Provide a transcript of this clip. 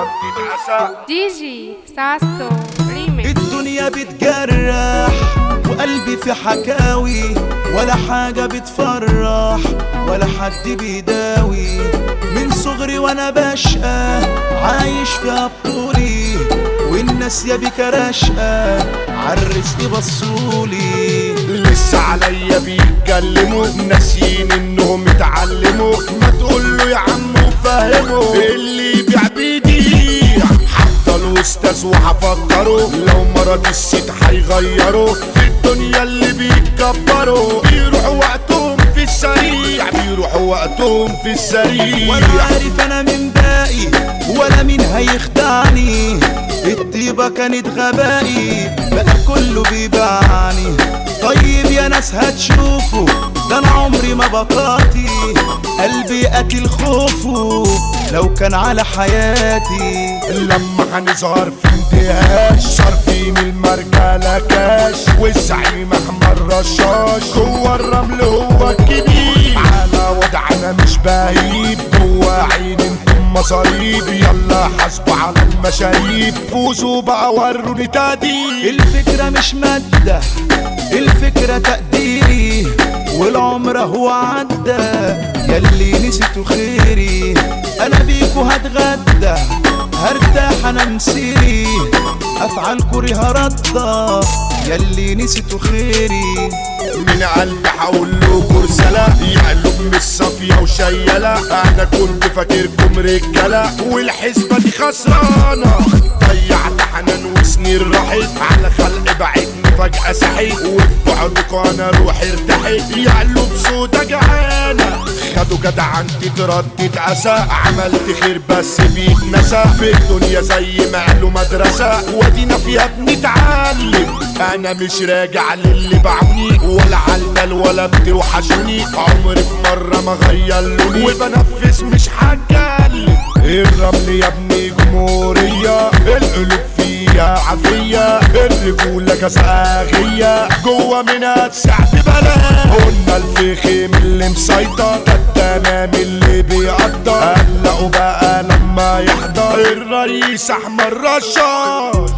تتعسى دي جي ساسو ريميكس الدنيا بتجرح وقلبي في حكاوي ولا حاجة بتفرح ولا حد بيداوي من صغري وانا بشقى عايش في بطولي والناس يا بك رشقى عالرزق بصولي لسه عليا بيتكلموا ناسيين انهم اتعلموا ما تقول له يا عم وفهمه اللي يبيع بيديع حتى الاستاذ وهفكره لو مرض الست هيغيره في الدنيا اللي بيتكبروا بيروحوا وقتهم في السريع بيروحوا وقتهم في السريع ولا عارف انا من باقي ولا مين هيخدعني الطيبة كانت غبائي بقى كله بيبعني طيب يا ناس هتشوفوا ده انا عمري ما بطاطي قلبي قتل خوفه لو كان على حياتي لما هنظهر في انتهاش صارفين المرجلة كاش والزعيم احمد رشاش جوه الرمل هو الكبير على وضعنا مش بهيب جوه عين انتم مصاريب يلا حاسبوا على المشاريب فوزوا بقى وروني تقدير الفكرة مش مادة الفكرة تقديري والعمر هو عدى ياللي نسيتوا خيري انا بيكو هتغدى هرتاح انا مسيري افعال كوريها ردة ياللي نسيتوا خيري من قلبي هقول له كرسلة يقلب مش صافية وشيلة أنا كنت فاكركم رجالة والحسبة دي خسرانة ضيعت حنان وسنين راحت على خلق بعتني فجأة صحيت وفي بعدكوا أنا روحي ارتحت يقلب سودا جعانة خدوا جدع انت تردد أسى عملت خير بس بيتنسى في الدنيا زي ما قالوا مدرسة ودينا فيها بنتعلم أنا مش راجع للي بعوني ولا عالمال ولا بتوحشوني عمري في مرة ما غير لوني وبنفذ مش هتكلم الرمل يا ابني جمهورية القلوب فيها عافية الرجولة كساغية جوه منها تسع ببلاش قلنا الفخم اللي مسيطر ده التمام اللي بيقدر قلقوا بقى لما يحضر الرئيس احمد رشاد